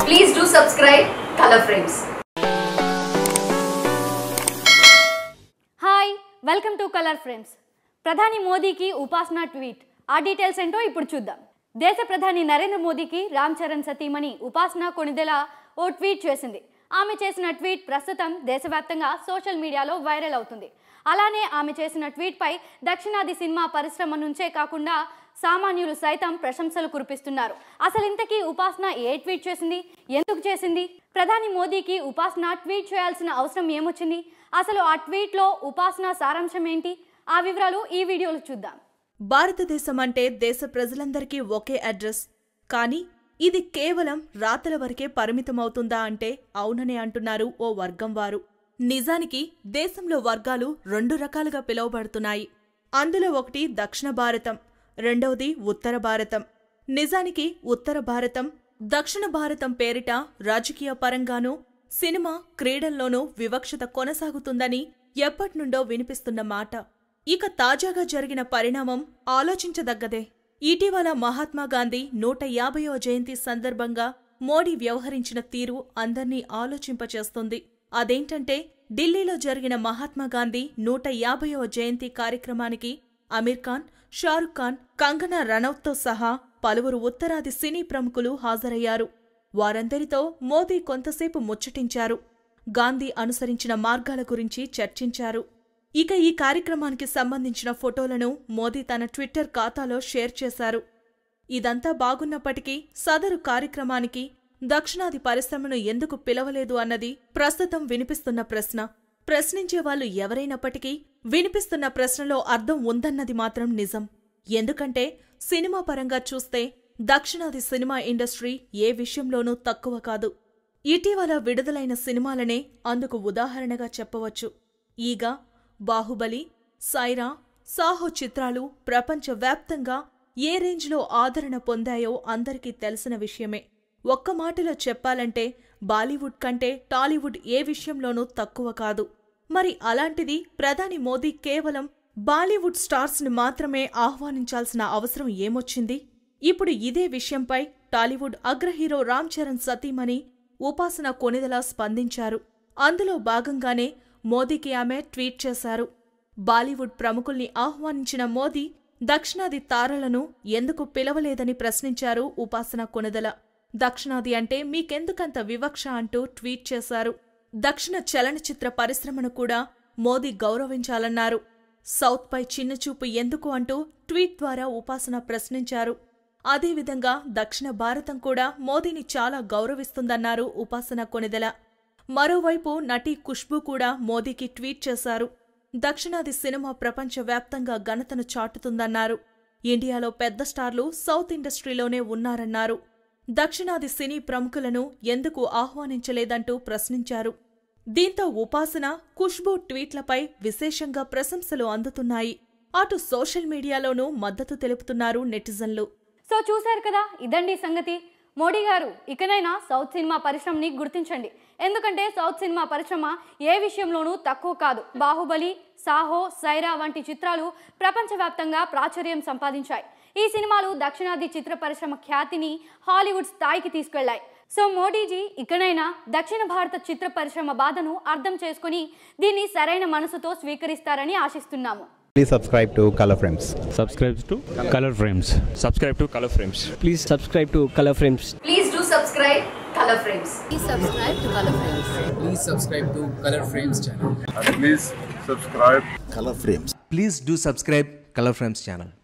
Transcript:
Please do subscribe Color Frames. Hi welcome to Color Frames ప్రధాని మోదీకి ఉపాసన tweet ఆ డీటెయిల్స్ ఏంటో ఇప్పుడు చూద్దాం దేశ ప్రధాని నరేంద్ర మోదీకి రామ్ చరణ్ సతీమణి ఉపాసన కొణిదెల ఓ ట్వీట్ చేసింది ఆమె చేసిన ట్వీట్ ప్రస్తుతం దేశవ్యాప్తంగా సోషల్ మీడియాలో వైరల్ అవుతుంది అలానే ఆమె చేసిన ట్వీట్పై దక్షిణాది సినిమా పరిశ్రమ నుంచే కాకుండా సామాన్యులు సైతం ప్రశంసలు కురిపిస్తున్నారు అసలు ఇంతకీ ఉపాసన ఏ ట్వీట్ చేసింది ఎందుకు చేసింది ప్రధాని మోదీకి ఉపాసన ట్వీట్ చేయాల్సిన అవసరం ఏమొచ్చింది అసలు ఆ ట్వీట్లో ఉపాసన సారాంశం ఏంటి ఆ వివరాలు ఈ వీడియోలో చూద్దాం భారతదేశం అంటే దేశ ప్రజలందరికీ ఒకే అడ్రస్ కానీ ఇది కేవలం రాతల వరకే పరిమితమవుతుందా అంటే అవుననే అంటున్నారు ఓ వర్గం వారు నిజానికి దేశంలో వర్గాలు రెండు రకాలుగా పిలువబడుతున్నాయి అందులో ఒకటి దక్షిణ భారతం రెండవది ఉత్తర భారతం నిజానికి ఉత్తర భారతం దక్షిణ భారతం పేరిట రాజకీయ పరంగానూ సినిమా క్రీడల్లోనూ వివక్షత కొనసాగుతుందని ఎప్పట్నుండో వినిపిస్తున్న మాట ఇక తాజాగా జరిగిన పరిణామం ఆలోచించదగ్గదే ఇటీవల మహాత్మా గాంధీ నూట యాభైవ జయంతి సందర్భంగా మోడీ వ్యవహరించిన తీరు అందర్నీ ఆలోచింపచేస్తుంది అదేంటంటే ఢిల్లీలో జరిగిన మహాత్మా గాంధీ నూట యాభైవ జయంతి కార్యక్రమానికి అమీర్ ఖాన్ షారుఖ్ ఖాన్ కంగనా రనౌత్తో సహా పలువురు ఉత్తరాది సినీ ప్రముఖులు హాజరయ్యారు వారందరితో మోదీ కొంతసేపు ముచ్చటించారు గాంధీ అనుసరించిన మార్గాల గురించి చర్చించారు ఇక ఈ కార్యక్రమానికి సంబంధించిన ఫోటోలను మోదీ తన ట్విట్టర్ ఖాతాలో షేర్ చేశారు ఇదంతా బాగున్నప్పటికీ సదరు కార్యక్రమానికి దక్షిణాది పరిశ్రమను ఎందుకు పిలవలేదు అన్నది ప్రస్తుతం వినిపిస్తున్న ప్రశ్న ప్రశ్నించే వాళ్ళు ఎవరైనప్పటికీ వినిపిస్తున్న ప్రశ్నలో అర్థం ఉందన్నది మాత్రం నిజం ఎందుకంటే సినిమా పరంగా చూస్తే దక్షిణాది సినిమా ఇండస్ట్రీ ఏ విషయంలోనూ తక్కువ కాదు ఇటీవల విడుదలైన సినిమాలనే అందుకు ఉదాహరణగా చెప్పవచ్చు ఈగ బాహుబలి సైరా సాహో చిత్రాలు ప్రపంచవ్యాప్తంగా ఏ రేంజ్లో ఆదరణ పొందాయో అందరికీ తెలిసిన విషయమే ఒక్క మాటలో చెప్పాలంటే బాలీవుడ్ కంటే టాలీవుడ్ ఏ విషయంలోనూ తక్కువ కాదు మరి అలాంటిది ప్రధాని మోదీ కేవలం బాలీవుడ్ స్టార్స్ని మాత్రమే ఆహ్వానించాల్సిన అవసరం ఏమొచ్చింది ఇప్పుడు ఇదే విషయంపై టాలీవుడ్ అగ్రహీరో రామ్ చరణ్ సతీమణి ఉపాసన కొనిదల స్పందించారు అందులో భాగంగానే మోదీకి ఆమె ట్వీట్ చేశారు బాలీవుడ్ ప్రముఖుల్ని ఆహ్వానించిన మోదీ దక్షిణాది తారలను ఎందుకు పిలవలేదని ప్రశ్నించారు ఉపాసన కొనిదల దక్షిణాది అంటే మీకెందుకంత వివక్ష అంటూ ట్వీట్ చేశారు దక్షిణ చలనచిత్ర పరిశ్రమను కూడా మోదీ గౌరవించాలన్నారు సౌత్పై చిన్నచూపు ఎందుకు అంటూ ట్వీట్ ద్వారా ఉపాసన ప్రశ్నించారు అదేవిధంగా దక్షిణ భారతం కూడా మోదీని చాలా గౌరవిస్తుందన్నారు ఉపాసన కొనిదెల మరోవైపు నటి ఖుష్బూ కూడా మోదీకి ట్వీట్ చేశారు దక్షిణాది సినిమా ప్రపంచవ్యాప్తంగా ఘనతను చాటుతుందన్నారు ఇండియాలో పెద్ద స్టార్లు సౌత్ ఇండస్ట్రీలోనే ఉన్నారన్నారు దక్షిణాది సినీ ప్రముఖులను ఎందుకు ఆహ్వానించలేదంటూ ప్రశ్నించారు దీంతో ఉపాసన ఖుష్బూ ట్వీట్లపై విశేషంగా ప్రశంసలు అందుతున్నాయి అటు సోషల్ మీడియాలోనూ మద్దతు తెలుపుతున్నారు నెటిజన్లు సో చూశారు కదా ఇదండి సంగతి మోడీ గారు ఇకనైనా సౌత్ సినిమా పరిశ్రమని గుర్తించండి ఎందుకంటే సౌత్ సినిమా పరిశ్రమ ఏ విషయంలోనూ తక్కువ కాదు బాహుబలి సాహో సైరా వంటి చిత్రాలు ప్రపంచవ్యాప్తంగా ప్రాచుర్యం సంపాదించాయి ఈ సినిమాలు దక్షిణాది చిత్ర పరిశ్రమ ఖ్యాతిని హాలీవుడ్ స్థాయికి తీసుకెళ్లాయి సో మోడీజీ ఇకనైనా దక్షిణ భారత చిత్ర పరిశ్రమ బాధను అర్థం చేసుకుని దీన్ని సరైన మనసుతో స్వీకరిస్తారని ఆశిస్తున్నాము Please subscribe to Color Frames. subscribe to color frames subscribe to color frames Please subscribe to Color Frames. Please do subscribe Color Frames. Please subscribe to Color Frames. please subscribe to Color Frames channel. and please subscribe Color Frames. Please do subscribe Color Frames channel.